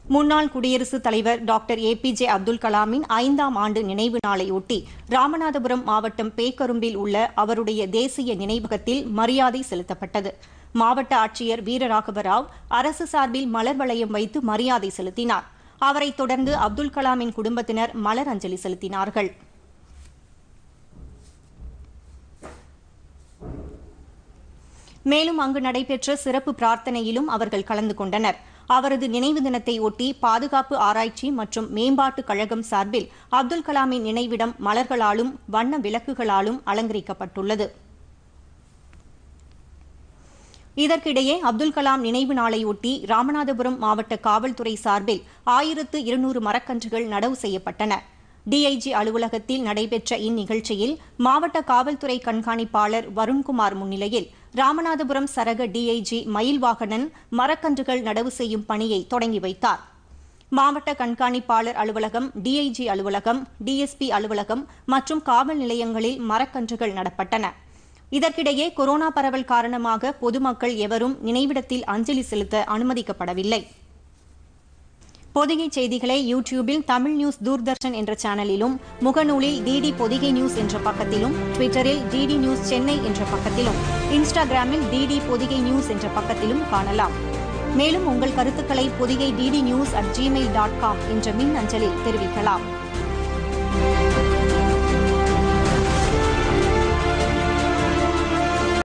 முன்னாள் குடியரசுத் தலைவர் doctor A P J Abdul கலாமின் ஐந்தாம் ஆண்டு நினைவு நாளையொட்டி ராமநாதபுரம் மாவட்டம் பேக்கரும்பில் உள்ள அவருடைய தேசிய நினைவகத்தில் மரியாதை செலுத்தப்பட்டது மாவட்ட ஆட்சியர் வீரராகவ ராவ் அரசு சார்பில் மலர் வளையம் வைத்து மரியாதை செலுத்தினார் அவரைத் தொடர்ந்து அப்துல் கலாமின் குடும்பத்தினர் மலர் அஞ்சலி செலுத்தினார்கள் மேலும் அங்கு நடைபெற்ற சிறப்பு பிரார்த்தனையிலும் அவர்கள் கலந்து கொண்டனர் அவரது நினைவு தினத்தை ஒட்டி பாதுகாப்பு ஆராய்ச்சி மற்றும் மேம்பாட்டு கழகம் சார்பில் அப்துல் கலாமின் நினைவிடம் மலர்களாலும் வண்ண விளக்குகளாலும் அலங்கரிக்கப்பட்டுள்ளது இதற்கிடையே அப்துல் கலாம் நினைவு நாளையொட்டி ராமநாதபுரம் மாவட்ட காவல்துறை சார்பில் ஆயிரத்து இருநூறு மரக்கன்றுகள் நடவு செய்யப்பட்டன டிஐஜி அலுவலகத்தில் நடைபெற்ற இந்நிகழ்ச்சியில் மாவட்ட காவல்துறை கண்காணிப்பாளர் வருண்குமார் முன்னிலையில் ராமநாதபுரம் சரக டிஐஜி மயில்வாகனன் மரக்கன்றுகள் நடவு செய்யும் பணியை தொடங்கி வைத்தார் மாவட்ட கண்காணிப்பாளர் அலுவலகம் டிஐஜி அலுவலகம் டிஎஸ்பி அலுவலகம் மற்றும் காவல் நிலையங்களில் மரக்கன்றுகள் நடப்பட்டன இதற்கிடையே கொரோனா பரவல் காரணமாக பொதுமக்கள் எவரும் நினைவிடத்தில் அஞ்சலி செலுத்த அனுமதிக்கப்படவில்லை பொதிகை செய்திகளை யூடியூபில் தமிழ் நியூஸ் தூர்தர்ஷன் என்ற சேனலிலும் முகநூலில் டிடி பொதிகை நியூஸ் என்ற பக்கத்திலும் ட்விட்டரில் டிடி நியூஸ் சென்னை என்ற பக்கத்திலும் இன்ஸ்டாகிராமில் டிடி பொதிகை நியூஸ் என்ற பக்கத்திலும் காணலாம் மேலும் உங்கள் கருத்துக்களை Podhigai DD news at Gmail dot com என்ற மின் அஞ்சலில் தெரிவிக்கலாம்